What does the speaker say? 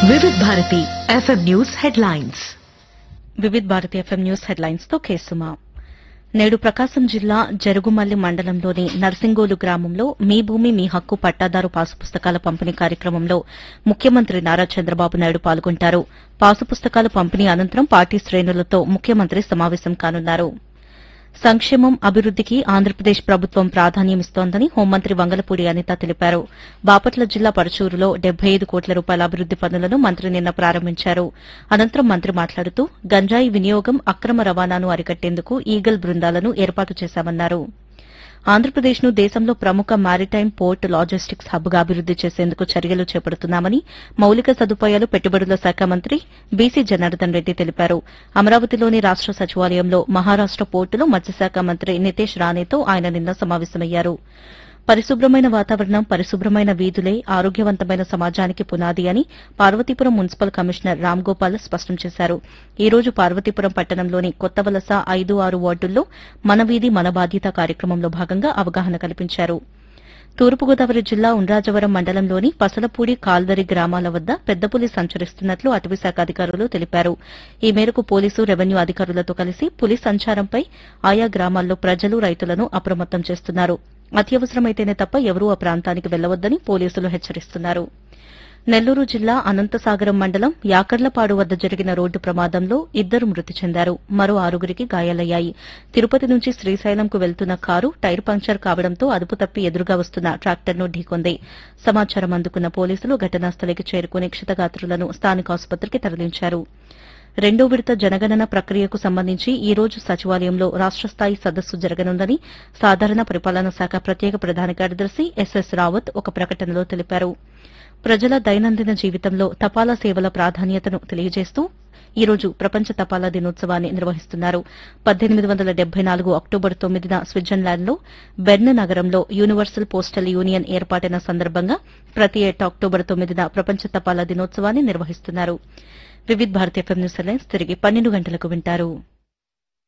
Vividh Bharati FM news headlines Vividh Bharati FM news headlines తో కేసుమా నేడు ప్రకాశం జిల్లా జరుగుమల్లి మండలంలోని నర్సింగోలు గ్రామంలో మీ భూమి మీ హక్కు పట్టాదారు పాసు పుస్తకాల పంపిణీ కార్యక్రమంలో ముఖ్యమంత్రి నారా చంద్రబాబు నాయుడు పాల్గొంటారు పాసు పుస్తకాల పంపిణీ అనంతరం పార్టీ శ్రేణులతో ముఖ్యమంత్రి సమావేశం కానున్నారు సంక్షేమం అభివృద్దికి ఆంధ్రప్రదేశ్ ప్రభుత్వం ప్రాధాన్యమిస్తోందని హోంమంత్రి వంగలపూడి అనిత తెలిపారు బాపట్ల జిల్లా పరచూరులో డెబ్బై ఐదు కోట్ల రూపాయల అభివృద్ది పనులను మంత్రి నిన్న ప్రారంభించారు అనంతరం మంత్రి మాట్లాడుతూ గంజాయి వినియోగం అక్రమ రవాణాను అరికట్టేందుకు ఈగల్ బృందాలను ఏర్పాటు చేశామన్నారు ఆంధ్రప్రదేశ్ను దేశంలో ప్రముఖ మారిటైమ్ పోర్ట్ లాజిస్టిక్స్ హబ్గా అభివృద్ది చేసేందుకు చర్యలు చేపడుతున్నామని మౌలిక సదుపాయాలు పెట్టుబడుల శాఖ మంత్రి బీసీ జనార్దన్ రెడ్డి తెలిపారు అమరావతిలోని రాష్ట సచివాలయంలో మహారాష్ట పోర్టులో మత్స్యశాఖ మంత్రి నితేష్ రాణేతో ఆయన నిన్న సమావేశమయ్యారు పరిశుభ్రమైన వాతావరణం పరిశుభ్రమైన వీధులే ఆరోగ్యవంతమైన సమాజానికి పునాది అని పార్వతీపురం మున్సిపల్ కమిషనర్ రామ్ గోపాల్ స్పష్టం చేశారు ఈ రోజు పార్వతీపురం పట్టణంలోని కొత్త వలస ఐదు ఆరు వార్డుల్లో మన వీధి మన బాధ్యత కార్యక్రమంలో భాగంగా అవగాహన కల్పించారు తూర్పుగోదావరి జిల్లా ఉండ్రాజవరం మండలంలోని పసలపూడి కాల్దరి గ్రామాల వద్ద పెద్దపులి సంచరిస్తున్నట్లు అటవీశాఖ అధికారులు తెలిపారు ఈ మేరకు పోలీసు రెవెన్యూ అధికారులతో కలిసి పులి సంచారంపై ఆయా గ్రామాల్లో ప్రజలు రైతులను అప్రమత్తం చేస్తున్నారు అత్యవసరమైతేనే తప్ప ఎవరూ ఆ ప్రాంతానికి వెళ్లవద్దని పోలీసులు హెచ్చరిస్తున్నారు నెల్లూరు జిల్లా అనంతసాగరం మండలం యాకర్లపాడు వద్ద జరిగిన రోడ్డు ప్రమాదంలో ఇద్దరు మృతి చెందారు మరో ఆరుగురికి గాయాలయ్యాయి తిరుపతి నుంచి శ్రీశైలంకు వెళ్తున్న కారు టైర్ పంక్చర్ కావడంతో అదుపు తప్పి ఎదురుగా వస్తున్న ట్రాక్టర్ను ఢీకొంది సమాచారం అందుకున్న పోలీసులు ఘటనా స్థలికి చేరుకుని క్షతగాత్రులను స్థానిక ఆసుపత్రికి తరలించారు రెండో విడత జనగణన ప్రక్రియకు సంబంధించి ఈ రోజు సచివాలయంలో రాష్ట స్థాయి సదస్సు జరగనుందని సాధారణ పరిపాలనా శాఖ ప్రత్యేక ప్రధాన కార్యదర్శి ఎస్ఎస్ రావత్ ఒక ప్రకటనలో తెలిపారు ప్రజల దైనందిన జీవితంలో తపాలా సేవల ప్రాధాన్యతను తెలియజేస్తూ ఈ రోజు ప్రపంచ తపాలా దినోత్సవాన్ని నిర్వహిస్తున్నారు పద్దెనిమిది వందల డెబ్బై నాలుగు అక్టోబర్ తొమ్మిదిన స్విట్జర్లాండ్లో బెర్న్ నగరంలో యూనివర్సల్ పోస్టల్ యూనియన్ ఏర్పాటైన సందర్భంగా ప్రతి ఏటా అక్టోబర్ తొమ్మిదిన ప్రపంచ తపాలా దినోత్సవాన్ని నిర్వహిస్తున్నారు Vividh Bharati FM news headlines తిరిగి పన్నెండు గంటలకు వింటారు